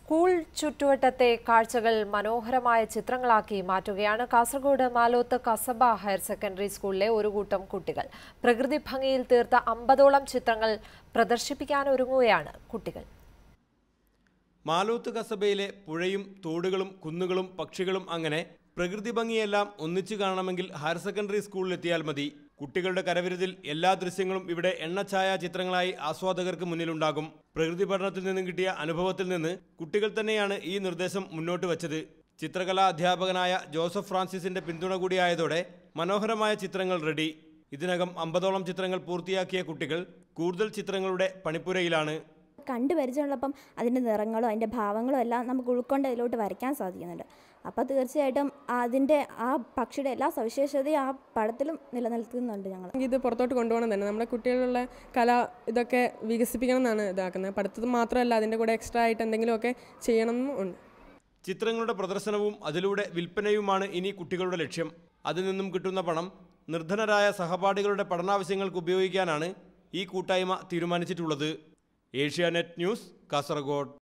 school ചുറ്റുവട്ടത്തെ കാഴ്ചകൾ മനോഹരമായ ചിത്രങ്ങളാക്കി മാറ്റുകയാണ് കാസർഗോഡ് മാലോത്ത് കസബ ഹയർ സെക്കൻഡറി സ്കൂളിലെ ഒരു കൂട്ടം കുട്ടികൾ പ്രകൃതി ഭംഗിയിൽ തീർത്ത അമ്പതോളം ചിത്രങ്ങൾ പ്രദർശിപ്പിക്കാനൊരുങ്ങുകയാണ് കുട്ടികൾ മാലോത്ത് കസബയിലെ പുഴയും തോടുകളും കുന്നുകളും പക്ഷികളും അങ്ങനെ പ്രകൃതി ഭംഗിയെല്ലാം ഒന്നിച്ചു കാണണമെങ്കിൽ ഹയർ സെക്കൻഡറി സ്കൂളിലെത്തിയാൽ മതി കുട്ടികളുടെ കരവിരുതിൽ എല്ലാ ദൃശ്യങ്ങളും ഇവിടെ എണ്ണഛായാ ചിത്രങ്ങളായി ആസ്വാദകർക്ക് മുന്നിലുണ്ടാകും പ്രകൃതി പഠനത്തിൽ നിന്നും കിട്ടിയ അനുഭവത്തിൽ നിന്ന് കുട്ടികൾ തന്നെയാണ് ഈ നിർദ്ദേശം മുന്നോട്ട് വച്ചത് ചിത്രകലാ അധ്യാപകനായ ജോസഫ് ഫ്രാൻസിസിന്റെ പിന്തുണ കൂടിയായതോടെ മനോഹരമായ ചിത്രങ്ങൾ റെഡി ഇതിനകം അമ്പതോളം ചിത്രങ്ങൾ പൂർത്തിയാക്കിയ കുട്ടികൾ കൂടുതൽ ചിത്രങ്ങളുടെ പണിപ്പുരയിലാണ് കണ്ടു പരിചയമുള്ളപ്പം അതിൻ്റെ നിറങ്ങളും അതിൻ്റെ ഭാവങ്ങളും എല്ലാം നമുക്ക് ഉൾക്കൊണ്ട് അതിലോട്ട് വരയ്ക്കാൻ സാധിക്കുന്നുണ്ട് അപ്പോൾ തീർച്ചയായിട്ടും അതിൻ്റെ ആ പക്ഷിയുടെ എല്ലാ സവിശേഷതയും ആ പടത്തിലും നിലനിൽക്കുന്നുണ്ട് ഞങ്ങൾ ഇത് പുറത്തോട്ട് കൊണ്ടുപോകണം തന്നെ നമ്മുടെ കുട്ടികളിലുള്ള കല ഇതൊക്കെ വികസിപ്പിക്കണം എന്നാണ് ഇതാക്കുന്നത് പഠിത്തം മാത്രമല്ല അതിൻ്റെ കൂടെ എക്സ്ട്രാ ആയിട്ട് എന്തെങ്കിലുമൊക്കെ ചെയ്യണം എന്നും ഉണ്ട് ചിത്രങ്ങളുടെ പ്രദർശനവും അതിലൂടെ വിൽപ്പനയുമാണ് ഇനി കുട്ടികളുടെ ലക്ഷ്യം അതിൽ നിന്നും കിട്ടുന്ന പണം നിർധനരായ സഹപാഠികളുടെ പഠനാവശ്യങ്ങൾക്ക് ഉപയോഗിക്കാനാണ് ഈ കൂട്ടായ്മ തീരുമാനിച്ചിട്ടുള്ളത് ഏഷ്യാനെറ്റ് ന്യൂസ് കാസർഗോഡ്